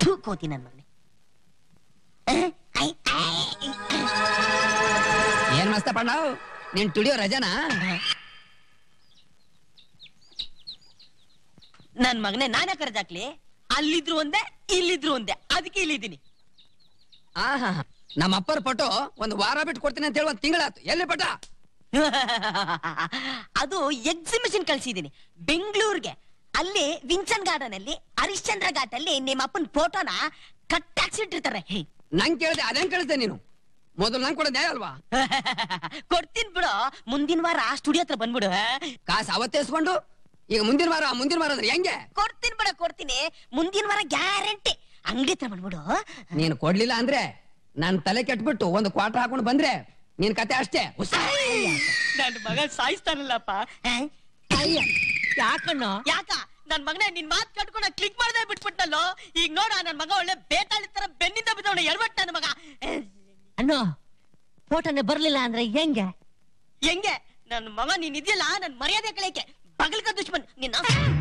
ಥೂ ಕೋತಿ ನನ್ ಮಗನೇ ಏನ್ ಮಸ್ತ ಪಣ್ಣ ನೀನ್ ತುಡಿಯೋ ರಜನಾ ನನ್ ಮಗನೇ ನಾನೇ ಕರೆದಾಕ್ಲಿ ಅಲ್ಲಿದ್ರು ಒಂದೇ ಇಲ್ಲಿದ್ರು ಒಂದೇ ಅದಕ್ಕೆ ಇಲ್ಲಿದ್ದೀನಿ ಆಹಾ ನಮ್ಮ ಅಪ್ಪರ ಫೋಟೋ ಒಂದು ವಾರ ಬಿಟ್ಟು ಕೊಡ್ತೀನಿ ಅಂತ ಹೇಳಿ ಒಂದ್ ತಿಂಗಳಾತು ಎಲ್ಲಿ ಪಟ ಅದು ಎಕ್ಸಿಬಿಷನ್ ಕಳ್ಸಿದೀನಿ ಬೆಂಗಳೂರಿಗೆ ಅಲ್ಲಿ ವಿನ್ಸನ್ ಗಾರ್ಡನ್ ಅಲ್ಲಿ ಹರಿಶ್ಚಂದ್ರ ಘಾಟ್ ಅಲ್ಲಿ ನಿಮ್ಮ ಅಪ್ಪನ ಫೋಟೋನ ಕಟ್ಟಾಕ್ಸಿಟ್ಟಿರ್ತಾರೆ ಹೇ. ನಂಗ್ ಕೇಳಿದೆ ಅದೇನ್ ಕೇಳಿದೆ ನೀನು ಮೊದಲು ನಂಗ್ ಕೊಡೋದ್ ನ್ಯಾಯ ಅಲ್ವಾ ಕೊಡ್ತೀನಿ ಬಿಡು ಮುಂದಿನ ವಾರ ಸ್ಟುಡಿಯೋ ಹತ್ರ ಬಂದ್ಬಿಡು ಕಾಸು ಅವತ್ತೇ ಇಸ್ಕೊಂಡು ಈಗ ಮುಂದಿನ ವಾರ ಮುಂದಿನ ವಾರ ಅಂದ್ರೆ ಹೆಂಗೆ ಕೊಡ್ತೀನಿ ಬಿಡ ಕೊಡ್ತೀನಿ ಮುಂದಿನ ವಾರ ಗ್ಯಾರಂಟಿ ಅಂಗಡಿ ಹತ್ರ ಬಂದ್ಬಿಡು ನೀನು ಕೊಡ್ಲಿಲ್ಲ ಅಂದ್ರೆ ನಾನ್ ತಲೆ ಕೆಟ್ಬಿಟ್ಟು ಒಂದು ಕ್ವಾರ್ಟರ್ ಹಾಕೊಂಡು ಬಂದ್ರೆ ನಿನ್ ಕತೆ ಅಷ್ಟೇ ಹುಷಾರ್. ನನ್ ಮಗ ಸಾಯಿಸ್ತಾನಲ್ಲಪ್ಪ ಯಾಕಣ್ಣ ಯಾಕ ನನ್ ಮಗನೇ ನಿನ್ ಮಾತ್ ಕಟ್ಕೊಂಡ ಕ್ಲಿಕ್ ಮಾಡ್ದೆ ಬಿಟ್ಬಿಟ್ನಲ್ಲೋ ಈಗ ನೋಡ ನನ್ ಮಗ ಒಳ್ಳೆ ಬೇತಾಳಿ ತರ ಬೆನ್ನಿಂದ ಬಿದ್ದವನ ಎಳ್ಬಟ್ಟ ನನ್ ಮಗ ಅಣ್ಣ ಫೋಟೋನೆ ಬರ್ಲಿಲ್ಲ ಅಂದ್ರೆ ಹೆಂಗೆ ಹೆಂಗೆ ನನ್ ಮಗ ನೀನ್ ಇದೆಯಲ್ಲ ನನ್ ಮರ್ಯಾದೆ ಕಳೆಯಕ್ಕೆ ಬಗಲ್ಕ ದುಶ್ಮನ್ ನಿನ್ನ